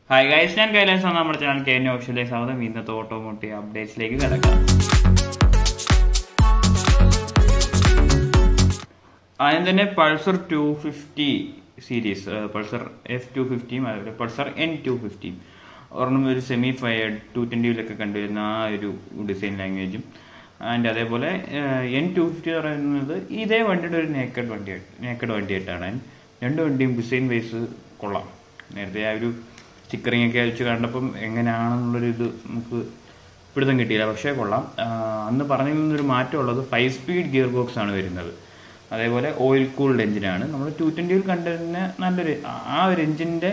hi guys ഞാൻ കൈലാസാണ് നമ്മുടെ channel K N ഓപ്ഷനിലേക്ക് സ്വാഗതം ഇന്നത്തെ ഓട്ടോമോട്ടീവ് അപ്ഡേറ്റ്സിലേക്ക് കിടക്കാം ആദ്യം തന്നെ Pulsar two fifty series Pulsar F two ഫിഫ്റ്റിയും അതുപോലെ പൾസർ എൻ ടു ഫിഫ്റ്റിയും ഒരെണ്ണം ഒരു സെമി ഫയർഡ് ടു ട്വൻറ്റിയിലൊക്കെ കണ്ടുവരുന്ന ആ ഒരു ഡിസൈൻ ലാംഗ്വേജും ആൻഡ് അതേപോലെ എൻ ടു ഫിഫ്റ്റി എന്ന് പറയുന്നത് ഇതേ വണ്ടിയുടെ ഒരു നേക്കഡ് വണ്ടിയായിട്ട് നേക്കഡ് വണ്ടിയായിട്ടാണ് രണ്ട് വണ്ടിയും ഡിസൈൻ വൈസ് കൊള്ളാം നേരത്തെ ആ ഒരു സ്റ്റിക്കറിംഗ് ഒക്കെ അയച്ച് കണ്ടപ്പം എങ്ങനെയാണെന്നുള്ളൊരു ഇത് നമുക്ക് പിടുത്തം കിട്ടിയില്ല പക്ഷേ കൊള്ളാം ആ, അന്ന് പറഞ്ഞതിൽ നിന്നൊരു മാറ്റമുള്ളത് ഫൈവ് സ്പീഡ് ഗിയർ ബോക്സ് ആണ് വരുന്നത് അതേപോലെ ഓയിൽ കൂൾഡ് എഞ്ചിനാണ് നമ്മൾ ടു ട്വൻറ്റിയിൽ കണ്ടിരുന്ന നല്ലൊരു ആ- ആ ഒരു എഞ്ചിൻ്റെ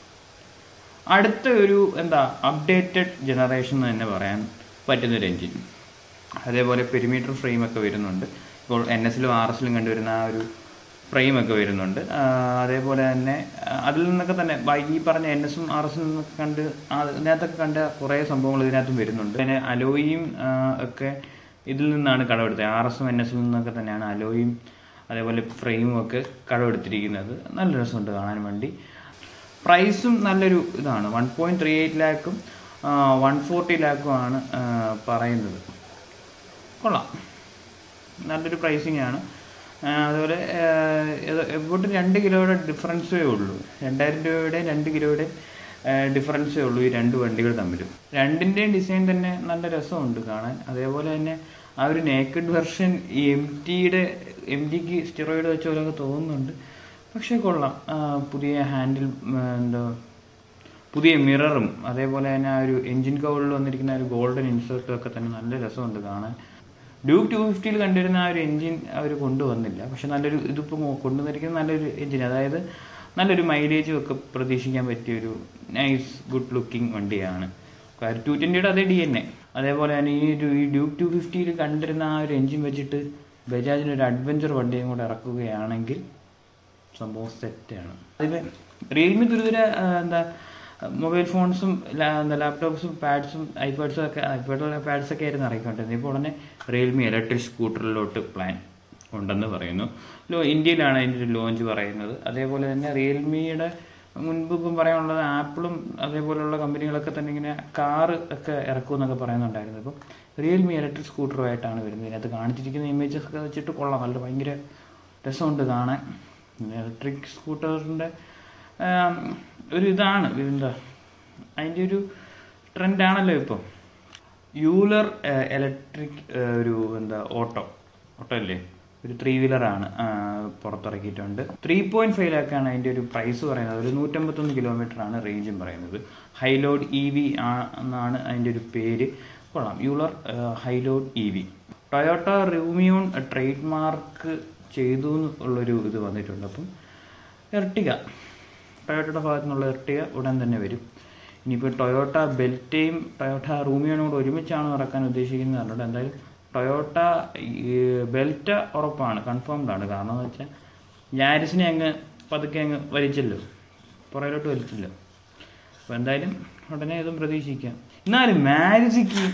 അടുത്ത ഒരു എന്താ അപ്ഡേറ്റഡ് ജനറേഷൻ എന്ന് തന്നെ പറയാൻ പറ്റുന്നൊരു എഞ്ചിൻ അതേപോലെ പെരിമീറ്റർ ഫ്രെയിമൊക്കെ വരുന്നുണ്ട് ഇപ്പോൾ എൻ എസിലും ആർ എസിലും കണ്ടുവരുന്ന ആ ഒരു ഫ്രെയിമൊക്കെ വരുന്നുണ്ട് ആ, അതേപോലെ തന്നെ ആ, അതിൽ നിന്നൊക്കെ തന്നെ ബൈ- ഈ പറഞ്ഞ എൻ എസും ആർ എസിൽ നിന്നൊക്കെ കണ്ട് ആ, ഇതിനകത്തൊക്കെ കണ്ട കുറേ സംഭവങ്ങൾ ഇതിനകത്തും വരുന്നുണ്ട് പിന്നെ അലോയും ആ, ഒക്കെ ഇതിൽ നിന്നാണ് കടമെടുത്തത് ആർ എസും എൻ എസിൽ നിന്നൊക്കെ തന്നെയാണ് അലോയും അതേപോലെ ഫ്രെയിമും ഒക്കെ കടമെടുത്തിരിക്കുന്നത് നല്ല രസമുണ്ട് കാണാൻ വേണ്ടി പ്രൈസും നല്ലൊരു ഇതാണ് വൺ പോയിൻറ്റ് ത്രീ എയ്റ്റ് ലാക്കും വൺ ഫോർട്ടി ലാക്കും ആണ് ആ, പറയുന്നത് കൊള്ളാം നല്ലൊരു പ്രൈസിങ് ആണ് ആ, അതുപോലെ എവിടെ രണ്ട് കിലോയുടെ ഡിഫറൻസേ ഉള്ളൂ രണ്ടായിരം രൂപയുടെ രണ്ട് കിലോയുടെ ഡിഫറൻസേ ഉള്ളൂ ഈ രണ്ട് വണ്ടികൾ തമ്മിലും രണ്ടിൻ്റെയും ഡിസൈൻ തന്നെ നല്ല രസമുണ്ട് കാണാൻ അതേപോലെ തന്നെ ആ ഒരു നേക്കഡ് വെർഷൻ ഈ എം ടിയുടെ എം ടിക്ക് സ്റ്റിറോയിഡ് വെച്ച പോലെയൊക്കെ തോന്നുന്നുണ്ട് പക്ഷേ കൊള്ളാം ആ, പുതിയ ഹാൻഡിൽ എന്താ പുതിയ മിററും അതേപോലെ തന്നെ ആ ഒരു എഞ്ചിൻ കവറിൽ വന്നിരിക്കുന്ന ആ ഒരു ഗോൾഡൻ ഇൻസേർട്ടും ഒക്കെ തന്നെ നല്ല രസമുണ്ട് കാണാൻ ഡ്യൂക്ക് ടു ഫിഫ്റ്റിയിൽ കണ്ടിരുന്ന ആ ഒരു എഞ്ചിൻ അവർ കൊണ്ടുവന്നില്ല പക്ഷെ നല്ലൊരു ഇതിപ്പോൾ കൊണ്ടുവന്നിരിക്കുന്ന നല്ലൊരു എഞ്ചിൻ അതായത് നല്ലൊരു മൈലേജും ഒക്കെ പ്രതീക്ഷിക്കാൻ പറ്റിയൊരു നൈസ് ഗുഡ് ലുക്കിംഗ് വണ്ടിയാണ് കാര്യം ടു ട്വൻറ്റിയുടെ അതേ ഡി എൻ എ അതേപോലെ തന്നെ ഈ ഒരു ഈ ഡ്യൂക്ക് ടു ഫിഫ്റ്റിയിൽ കണ്ടിരുന്ന ആ ഒരു എഞ്ചിൻ വെച്ചിട്ട് ബജാജിന് ഒരു അഡ്വഞ്ചർ വണ്ടിയും കൂടെ ഇറക്കുകയാണെങ്കിൽ സംഭവം സെറ്റാണ് അതിൽ റിയൽമി തുരുതുര എന്താ മൊബൈൽ ഫോൺസും ലാ- എന്താ ലാപ്ടോപ്സും പാഡ്സും ഐപാഡ്സും ഒക്കെ ഐപാഡ് പാഡ്സ് ഒക്കെ ആയിരുന്നു ഇറക്കിക്കൊണ്ടിരുന്നത് ഇപ്പോൾ ഉടനെ റിയൽമി ഇലക്ട്രിക് സ്കൂട്ടറിലോട്ട് പ്ലാൻ ഉണ്ടെന്ന് പറയുന്നു ലോ ഇന്ത്യയിലാണ് അതിൻ്റെ ഒരു ലോഞ്ച് പറയുന്നത് അതേപോലെ തന്നെ റിയൽമിയുടെ മുൻപ് ഇപ്പം പറയാനുള്ളത് ആപ്പിളും അതേപോലെയുള്ള കമ്പനികളൊക്കെ തന്നെ ഇങ്ങനെ കാറ് ഒക്കെ ഇറക്കുമെന്നൊക്കെ പറയുന്നുണ്ടായിരുന്നു ഇപ്പം റിയൽമി ഇലക്ട്രിക് സ്കൂട്ടറുമായിട്ടാണ് വരുന്നത് ഇതിനകത്ത് കാണിച്ചിരിക്കുന്ന ഇമേജസ് ഒക്കെ വെച്ചിട്ട് കൊള്ളാം നല്ല ഭയങ്കര രസമുണ്ട് കാണാൻ ഇലക്ട്രിക് സ്കൂട്ടറിൻ്റെ ഒരു ഇതാണ് എന്താ അതിൻ്റെ ഒരു ട്രെൻഡാണല്ലോ ഇപ്പോൾ യൂലർ ഇലക്ട്രിക് ഒരു എന്താ ഓട്ടോ ഓട്ടോ അല്ലേ ഒരു ത്രീ വീലറാണ് പുറത്തിറക്കിയിട്ടുണ്ട് ത്രീ പോയിന്റ് ഫൈവ് ലാക്കാണ് അതിൻ്റെ ഒരു പ്രൈസ് പറയുന്നത് ഒരു നൂറ്റമ്പത്തൊന്ന് കിലോമീറ്റർ ആണ് റേഞ്ചും പറയുന്നത് ഹൈലോഡ് ഇ വി എന്നാണ് അതിൻ്റെ ഒരു പേര് കൊള്ളാം Euler high load E V Toyota Rumion trademark ചെയ്തു എന്നുള്ളൊരു ഇത് വന്നിട്ടുണ്ട് അപ്പം എർട്ടിക ടൊയോട്ടയുടെ ഭാഗത്തു നിന്നുള്ള എർട്ടിക ഉടൻ തന്നെ വരും ഇനിയിപ്പോൾ ടൊയോട്ട ബെൽറ്റയും ടൊയോട്ട റൂമിയോനും കൂടെ ഒരുമിച്ചാണ് ഇറക്കാൻ ഉദ്ദേശിക്കുന്നത് പറഞ്ഞിട്ട് എന്തായാലും ടൊയോട്ട ഈ ബെൽറ്റ ഉറപ്പാണ് കൺഫേംഡ് ആണ് കാരണം എന്ന് വെച്ചാൽ ഞാരിസിനെ അങ്ങ് പതുക്കെ അങ്ങ് വലിച്ചല്ലോ പുറകിലോട്ട് വലിച്ചല്ലോ അപ്പോൾ എന്തായാലും ഉടനെ ഇതും പ്രതീക്ഷിക്കാം എന്നാലും മാരുതിക്ക്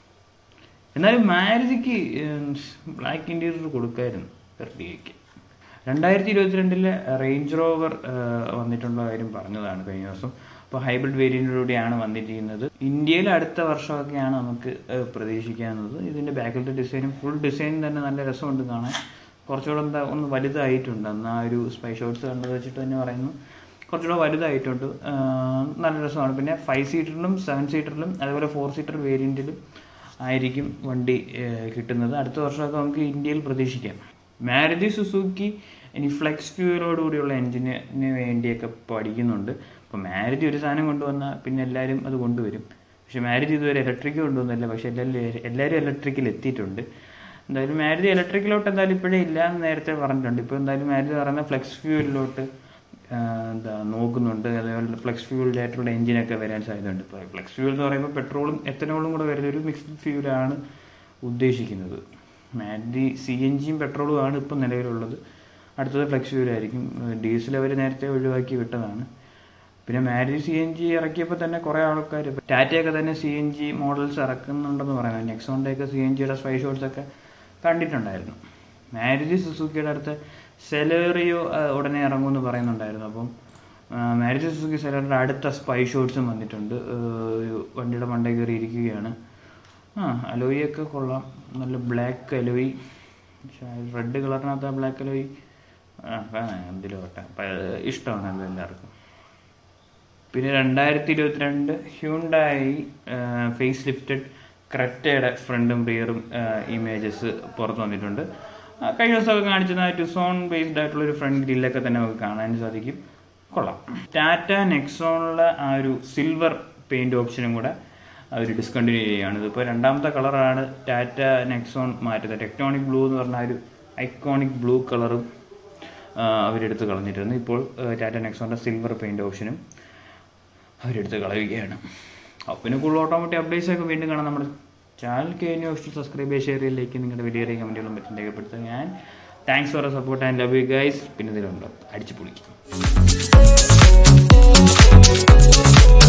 എന്നാലും മാരുതിക്ക് ബ്ലാക്ക് ഇൻറ്റീരിയർ കൊടുക്കായിരുന്നു എർട്ടികയ്ക്ക് രണ്ടായിരത്തി ഇരുപത്തിരണ്ടിലെ റേഞ്ച് റോവർ വന്നിട്ടുള്ള കാര്യം പറഞ്ഞതാണ് കഴിഞ്ഞ ദിവസം അപ്പോൾ ഹൈബ്രിഡ് വേരിയൻറ്റിലൂടെയാണ് വന്നിരിക്കുന്നത് ഇന്ത്യയിൽ അടുത്ത വർഷമൊക്കെയാണ് നമുക്ക് ഏഹ്, പ്രതീക്ഷിക്കാവുന്നത് ഇതിൻ്റെ ബാക്കിലത്തെ ഡിസൈനും ഫുൾ ഡിസൈൻ തന്നെ നല്ല രസമുണ്ട് കാണാൻ കുറച്ചുകൂടെ എന്താ ഒന്ന് വലുതായിട്ടുണ്ട് അന്ന് ആ ഒരു സ്പൈ ഷോട്ട്സ് കണ്ടത് വെച്ചിട്ട് തന്നെ പറയുന്നു കുറച്ചുകൂടെ വലുതായിട്ടുണ്ട് ആഹ്, നല്ല രസമാണ് പിന്നെ ഫൈവ് സീറ്ററിലും സെവൻ സീറ്ററിലും അതുപോലെ ഫോർ സീറ്റർ വേരിയൻറ്റിലും ആയിരിക്കും വണ്ടി ഏഹ്, കിട്ടുന്നത് അടുത്ത വർഷമൊക്കെ നമുക്ക് ഇന്ത്യയിൽ പ്രതീക്ഷിക്കാം മാരുതി സുസുക്കി ഇനി ഫ്ലെക്സ് ഫ്യൂവലോട് കൂടിയുള്ള എഞ്ചിന് വേണ്ടിയൊക്കെ പഠിക്കുന്നുണ്ട് അപ്പോൾ മാരുതി ഒരു സാധനം കൊണ്ടുവന്നാൽ പിന്നെ എല്ലാവരും അത് കൊണ്ടുവരും പക്ഷെ മാരുതി ഇതുവരെ ഇലക്ട്രിക് കൊണ്ടുവന്നില്ല പക്ഷെ എല്ലാവരും എല്ലാവരും ഇലക്ട്രിക്കിൽ എത്തിയിട്ടുണ്ട് എന്തായാലും മാരുതി ഇലക്ട്രിക്കിലോട്ട് എന്തായാലും ഇപ്പോഴേ ഇല്ല എന്ന് നേരത്തെ പറഞ്ഞിട്ടുണ്ട് ഇപ്പോൾ എന്തായാലും മാരുതി പറയുന്ന ഫ്ലെക്സ് ഫ്യൂവലിലോട്ട് എന്താ നോക്കുന്നുണ്ട് അതേപോലെ ഫ്ലെക്സ് ഫ്യൂവലിലായിട്ടുള്ള എഞ്ചിനൊക്കെ വരാൻ സാധ്യതയുണ്ട് ഇപ്പോൾ ഫ്ലെക്സ് ഫ്യൂവൽ എന്ന് പറയുമ്പോൾ പെട്രോളും എത്തനോളും കൂടെ വരുന്ന ഒരു മിക്സ്ഡ് ഫ്യൂവലാണ് ഉദ്ദേശിക്കുന്നത് മാരുതി സി എൻ ജിയും പെട്രോളും ആണ് ഇപ്പം നിലവിലുള്ളത് അടുത്തത് ഫ്ലെക്സ് ഫ്യൂവലായിരിക്കും ഡീസൽ അവർ നേരത്തെ ഒഴിവാക്കി വിട്ടതാണ് പിന്നെ മാരുതി സി എൻ ജി ഇറക്കിയപ്പോൾ തന്നെ കുറേ ആൾക്കാർ ടാറ്റയൊക്കെ തന്നെ സി എൻ ജി മോഡൽസ് ഇറക്കുന്നുണ്ടെന്ന് പറയുന്നത് നെക്സോണിൻ്റെയൊക്കെ സി എൻ ജിയുടെ സ്പൈ ഷോട്ട്സ് ഒക്കെ കണ്ടിട്ടുണ്ടായിരുന്നു മാരുതി സുസുക്കിയുടെ അടുത്ത് സെലേറിയോ ഉടനെ ഇറങ്ങുമെന്ന് പറയുന്നുണ്ടായിരുന്നു അപ്പം മാരുതി സുസുക്കി സെലറിൻ്റെ അടുത്ത സ്പൈ ഷോട്ട്സും വന്നിട്ടുണ്ട് ഏഹ് ഒരു വണ്ടിയുടെ മണ്ടയിൽ കയറി ഇരിക്കുകയാണ് ആ അലോയിയൊക്കെ കൊള്ളാം നല്ല ബ്ലാക്ക് അലോയി റെഡ് കളറിനകത്ത് ബ്ലാക്ക് അലോയി എന്തിലും വട്ടെ ഇഷ്ടമാണല്ലോ എല്ലാവർക്കും പിന്നെ രണ്ടായിരത്തി ഇരുപത്തിരണ്ട് ഹ്യൂണ്ടായി ഫേസ് ലിഫ്റ്റഡ് ക്രെറ്റയുടെ ഫ്രണ്ടും റിയറും ഇമേജസ് പുറത്ത് വന്നിട്ടുണ്ട് ആ, കഴിഞ്ഞ ദിവസമൊക്കെ കാണിച്ചത് ടുസോൺ ബേസ്ഡ് ആയിട്ടുള്ള ഒരു ഫ്രണ്ട് ഗ്രില്ലൊക്കെ തന്നെ നമുക്ക് കാണാൻ സാധിക്കും കൊള്ളാം ടാറ്റ നെക്സോണിലെ ആ ഒരു സിൽവർ പെയിന്റ് ഓപ്ഷനും കൂടെ അവർ ഡിസ്കണ്ടിന്യൂ ചെയ്യുകയാണ് ഇതിപ്പോൾ രണ്ടാമത്തെ കളറാണ് ടാറ്റ നെക്സോൺ മാറ്റുന്നത് ടെക്ടോണിക് ബ്ലൂ എന്ന് പറഞ്ഞ ആ ഒരു ഐക്കോണിക് ബ്ലൂ കളറും അവരെടുത്ത് കളഞ്ഞിരുന്നു ഇപ്പോൾ ആ, ടാറ്റ നെക്സോണിൻ്റെ സിൽവർ പെയിന്റ് ഓപ്ഷനും അവരെടുത്ത് കളയുകയാണ് അപ്പോൾ പിന്നെ കൂടുതൽ ഓട്ടോമാറ്റിക് അപ്ഡേറ്റ്സ് ഒക്കെ വീണ്ടും കാണാം നമ്മുടെ ചാനൽ കഴിഞ്ഞ ഓപ്ഷൻ സബ്സ്ക്രൈബ് ചെയ്യുക ഷെയർ ചെയ്യലേക്ക് നിങ്ങളുടെ വലിയ വലിയ കമൻറ്റുകളും മറ്റും രേഖപ്പെടുത്തുക ഞാൻ thanks for support and love you guys പിന്നെ ഇതിലുണ്ടോ അടിച്ചു പൊളിക്കും